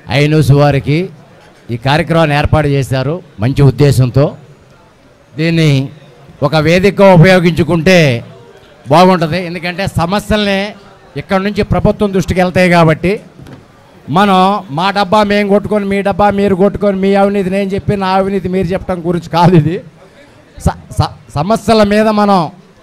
I news వారికి ఈ కార్యక్రమాన్ని ఏర్పాటు చేశారు మంచి ఉద్దేశంతో దీన్ని ఒక వేదికగా ఉపయోగించుకుంటే బాగుంటుంది ఎందుకంటే సమస్యల్ని ఇక్కడ నుంచి ప్రభుత్వం దృష్టికి వెళ్తాయి కాబట్టి మనం మా డబ్బా మేము కొట్టుకొని మీ డబ్బా మీరు కొట్టుకొని మీ అవినీతి నేను చెప్పి నా అవినీతి మీరు చెప్పడం గురించి కాదు ఇది స- స- సమస్యల మీద మనం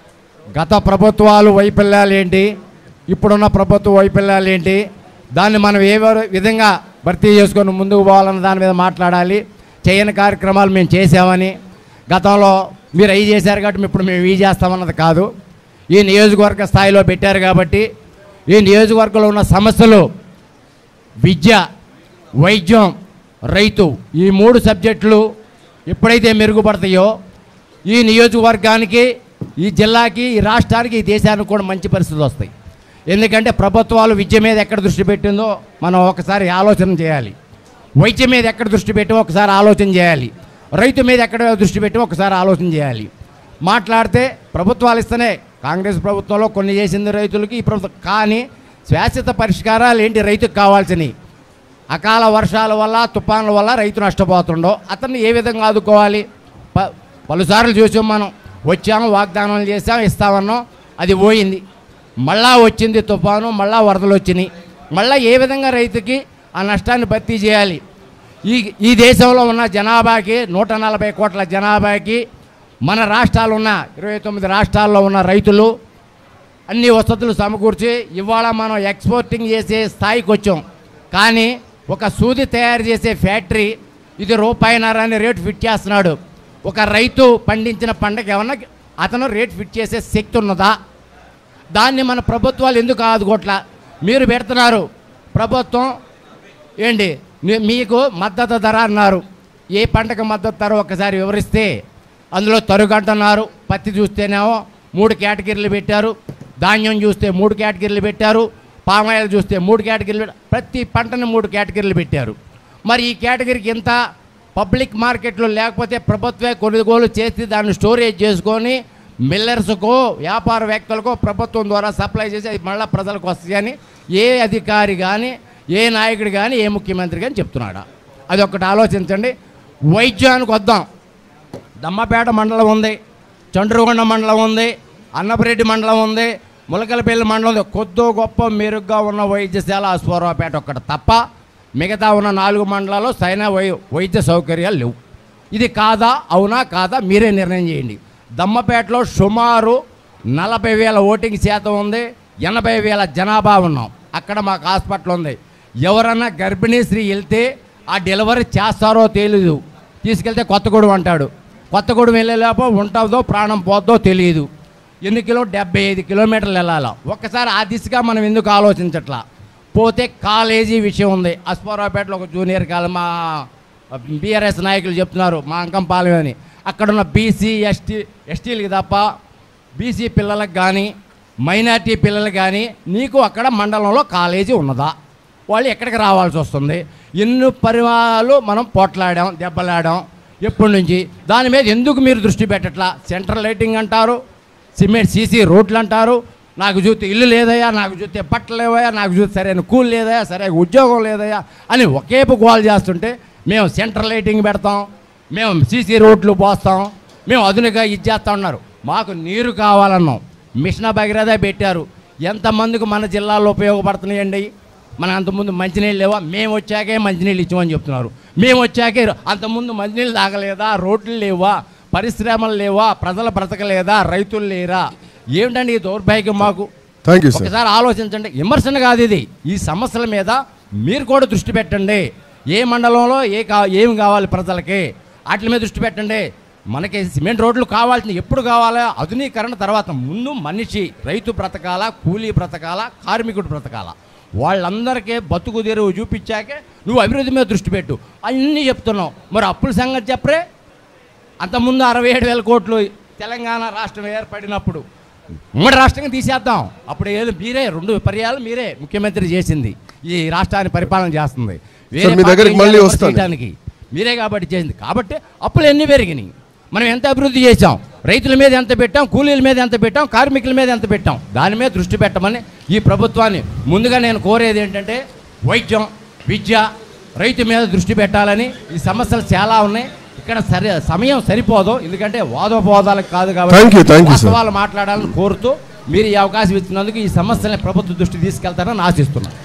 గత ప్రభుత్వాలు వైఫల్యాలు ఏంటి ఇప్పుడున్న ప్రభుత్వ వైఫల్యాలు ఏంటి దాన్ని మనం ఏ వర- విధంగా భర్తీ చేసుకొని ముందుకు పోవాలన్న దాని మీద మాట్లాడాలి చేయని కార్యక్రమాలు మేము చేసామని గతంలో మీరు అవి చేశారు కాబట్టి ఇప్పుడు మేము ఇవి చేస్తామన్నది కాదు ఈ నియోజకవర్గ స్థాయిలో పెట్టారు కాబట్టి ఈ నియోజకవర్గంలో ఉన్న సమస్యలు విద్య వైద్యం రైతు ఈ మూడు సబ్జెక్టులు ఎప్పుడైతే మెరుగుపడతాయో ఈ నియోజకవర్గానికి ఈ జిల్లాకి ఈ రాష్ట్రానికి ఈ దేశానికి కూడా మంచి పరిస్థితులు వస్తాయి ఎందుకంటే ప్రభుత్వాలు విద్య మీద ఎక్కడ దృష్టి పెట్టిందో మనం ఒకసారి ఆలోచన చేయాలి వైద్యం మీద ఎక్కడ దృష్టి పెట్టి ఒకసారి ఆలోచన చేయాలి రైతు మీద ఎక్కడ దృష్టి పెట్టి ఒకసారి ఆలోచన చేయాలి మాట్లాడితే ప్రభుత్వాలు ఇస్తేనే కాంగ్రెస్ ప్రభుత్వంలో కొన్ని చేసింది రైతులకి ఈ ప్రభుత్వం కానీ శాశ్వత పరిష్కారాలు ఏంటి రైతుకు కావాల్సినవి అకాల వర్షాల వల్ల తుఫాన్ల వల్ల రైతు నష్టపోతుండో అతన్ని ఏ విధంగా ఆదుకోవాలి ప పలుసార్లు చూసాం మనం వచ్చాము వాగ్దానాలు చేసాం ఇస్తామన్నాం అది పోయింది మళ్ళా వచ్చింది తుఫాను మళ్ళా వరదలు వచ్చినాయి మళ్ళా ఏ విధంగా రైతుకి ఆ నష్టాన్ని భర్తీ చేయాలి ఈ ఈ దేశంలో ఉన్న జనాభాకి నూట నలభై కోట్ల జనాభాకి మన రాష్ట్రాలు ఉన్న ఇరవై తొమ్మిది రాష్ట్రాల్లో ఉన్న రైతులు అన్ని వసతులు సమకూర్చి ఇవాళ మనం ఎక్స్పోర్టింగ్ చేసే స్థాయికి వచ్చాం కానీ ఒక సూది తయారు చేసే ఫ్యాక్టరీ ఇది రూపాయిన్నర అని రేటు ఫిట్ చేస్తున్నాడు ఒక రైతు పండించిన పంటకి ఏమన్నా అతను రేట్ ఫిట్ చేసే శక్తి ఉన్నదా దాన్ని మన ప్రభుత్వాలు ఎందుకు ఆదుకోట్లా మీరు పెడుతున్నారు ప్రభుత్వం ఏంటి మీ- మీకు మద్దతు ధర అన్నారు ఏ పంటకు మద్దతు ధర ఒకసారి వివరిస్తే అందులో తరుగు అంటున్నారు పత్తి చూస్తేనేమో మూడు కేటగిరీలు పెట్టారు ధాన్యం చూస్తే మూడు కేటగిరీలు పెట్టారు పామాయిల్ చూస్తే మూడు కేటగిరీలు పెట్టారు. ప్రతి పంటని మూడు కేటగిరీలు పెట్టారు మరి ఈ కేటగిరీకి ఇంత పబ్లిక్ మార్కెట్లో లేకపోతే ప్రభుత్వే కొనుగోలు చేసి దాన్ని స్టోరేజ్ చేసుకొని మిల్లర్స్కో వ్యాపారవేత్తలకో ప్రభుత్వం ద్వారా సప్లై చేసి అది మళ్ళీ ప్రజలకు వస్తాయని ఏ అధికారి కానీ ఏ నాయకుడు కానీ ఏ ముఖ్యమంత్రి కానీ చెప్తున్నాడా అది ఒకటి ఆలోచించండి వైద్యానికి వద్దాం దమ్మపేట మండలం ఉంది చండ్రుగొండ మండలం ఉంది అన్నపరెడ్డి మండలం ఉంది ములకలపల్లి మండలం ఉంది కొద్దో గొప్ప మెరుగ్గా ఉన్న వైద్యశాల అశ్వరావుపేట ఒక్కటి తప్ప మిగతా ఉన్న నాలుగు మండలాల్లో సరైన వై వైద్య సౌకర్యాలు లేవు ఇది కాదా అవునా కాదా మీరే నిర్ణయం చేయండి దమ్మపేటలో సుమారు నలభై వేల ఓటింగ్ శాతం ఉంది ఎనభై వేల జనాభా ఉన్నాం అక్కడ మాకు హాస్పిటల్ ఉంది ఎవరన్నా గర్భిణీ స్త్రీ వెళ్తే ఆ డెలివరీ చేస్తారో తెలీదు తీసుకెళ్తే కొత్తగూడెం అంటాడు కొత్తగూడెం వెళ్ళేలోపు ఉంటుందో ప్రాణం పోద్దో తెలియదు ఎన్ని కిలో డెబ్బై ఐదు కిలోమీటర్లు వెళ్ళాలా ఒక్కసారి ఆ దిశగా మనం ఎందుకు ఆలోచించట్లా పోతే కాలేజీ విషయం ఉంది అస్పారావుపేటలో ఒక జూనియర్ కాలేజ్ మా బీఆర్ఎస్ నాయకులు చెప్తున్నారు మా అంకంపాలెం అని అక్కడున్న బీసీ ఎస్టీ ఎస్టీలకి తప్ప బీసీ పిల్లలకు కానీ మైనార్టీ పిల్లలకు కానీ నీకు అక్కడ మండలంలో కాలేజీ ఉన్నదా వాళ్ళు ఎక్కడికి రావాల్సి వస్తుంది ఎన్ని పరిమాణాలు మనం పోట్లాడాం దెబ్బలాడాం ఎప్పటి నుంచి దాని మీద ఎందుకు మీరు దృష్టి పెట్టట్లా సెంట్రల్ లైటింగ్ అంటారు సిమెంట్ సీసీ రోడ్లు అంటారు నాకు చూస్తే ఇల్లు లేదయ్యా నాకు చూస్తే బట్టలు లేవయ్యా నాకు చూస్తే సరైన కూల్ లేదయ్యా సరైన ఉద్యోగం లేదయ్యా అని ఒకేపు గోల్ చేస్తుంటే మేము సెంట్రల్ లైటింగ్ పెడతాం మేము సీసీ రోడ్లు పోస్తాం మేము అదునుగా ఇది చేస్తా ఉన్నారు మాకు నీరు కావాలన్నాం మిషన్ భగీరథ పెట్టారు ఎంతమందికి మన జిల్లాలో ఉపయోగపడుతున్నాయండి మన అంతకుముందు మంచినీళ్ళు లేవా మేము వచ్చాకే మంచినీళ్ళు ఇచ్చామని చెప్తున్నారు మేము వచ్చాకే అంతకుముందు మంచినీళ్ళు తాగలేదా రోడ్లు లేవా పరిశ్రమలు లేవా ప్రజలు బ్రతకలేదా రైతులు లేరా ఏమిటండి ఈ దౌర్భాగ్యం మాకు థ్యాంక్ యూ సార్ ఒకసారి ఆలోచించండి విమర్శన కాదు ఇది ఈ సమస్యల మీద మీరు కూడా దృష్టి పెట్టండి ఏ మండలంలో ఏ కా ఏమి కావాలి ప్రజలకి వాటి మీద దృష్టి పెట్టండి మనకి సిమెంట్ రోడ్లు కావాల్సింది ఎప్పుడు కావాలా ఆధునీకరణ తర్వాత ముందు మనిషి రైతు బ్రతకాల కూలీ బ్రతకాల కార్మికుడు బ్రతకాల వాళ్ళందరికీ బతుకు తెరువు చూపించాకే నువ్వు అభివృద్ధి మీద దృష్టి పెట్టు అన్నీ చెప్తున్నావు మరి అప్పుల సంగతి చెప్పరే అంతకుముందు అరవై ఏడు వేల కోట్లు తెలంగాణ రాష్ట్రం ఏర్పడినప్పుడు ఉమ్మడి రాష్ట్రంగా తీసేద్దాం అప్పుడు ఏదో మీరే రెండు పర్యాలు మీరే ముఖ్యమంత్రి చేసింది ఈ రాష్ట్రాన్ని పరిపాలన చేస్తుంది వేరే సార్, మీ దగ్గరికి పార్టీ మళ్ళీ ఏం వస్తాను. చేయడానికి మీరే కాబట్టి చేసింది కాబట్టి అప్పులు ఎన్ని పెరిగినాయి మనం ఎంత అభివృద్ధి చేశాం రైతుల మీద ఎంత పెట్టాం కూలీల మీద ఎంత పెట్టాం కార్మికుల మీద ఎంత పెట్టాం దాని మీద దృష్టి పెట్టమని ఈ ప్రభుత్వాన్ని ముందుగా నేను కోరేది ఏంటంటే వైద్యం విద్య రైతు మీద దృష్టి పెట్టాలని ఈ సమస్యలు చాలా ఉన్నాయి ఇక్కడ సరి సమయం సరిపోదు ఎందుకంటే వాదోపవాదాలకు కాదు Thank you, thank you, sir. వాస్తవాలు మాట్లాడాలని కోరుతూ మీరు ఈ అవకాశం ఇచ్చినందుకు ఈ సమస్యల్ని ప్రభుత్వ దృష్టి తీసుకెళ్తారని ఆశిస్తున్నాను